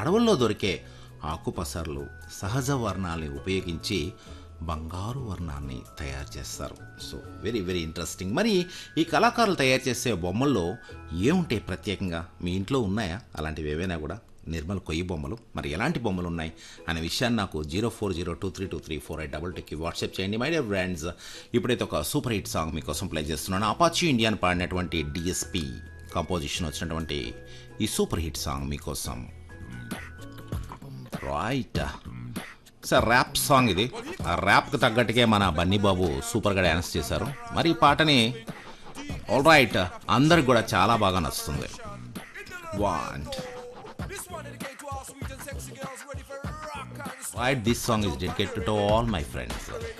అడవుల్లో దొరికే ఆకుపసర్లు సహజ వర్ణాలని ఉపయోగించి బంగారు వర్ణాన్ని తయారు చేస్తారు సో వెరీ వెరీ ఇంట్రెస్టింగ్ మరి ఈ కళాకారులు తయారు చేసే బొమ్మల్లో ఏముంటాయి ప్రత్యేకంగా మీ ఇంట్లో ఉన్నాయా అలాంటివి ఏవైనా కూడా నిర్మల్ కొయ్యి బొమ్మలు మరి ఎలాంటి బొమ్మలు ఉన్నాయి అనే విషయాన్ని నాకు zero four zero two three two three four eight double టూకి వాట్సాప్ చేయండి మై డియర్ ఫ్రెండ్స్ ఇప్పుడైతే ఒక సూపర్ హిట్ సాంగ్ మీకోసం ప్లే చేస్తున్నాను అపాచీ ఇండియాని పాడినటువంటి డిఎస్పి కంపోజిషన్ వచ్చినటువంటి ఈ సూపర్ హిట్ సాంగ్ మీకోసం రైట్ సార్ ర్యాప్ సాంగ్ ఇది ఆ ర్యాప్కి తగ్గట్టుగా మన బన్నీ బాబు సూపర్గా డ్యాన్స్ చేశారు మరి ఈ పాటని ఆల్ రైట్ అందరికి కూడా చాలా బాగా నచ్చుతుంది want right this song is dedicated to all my friends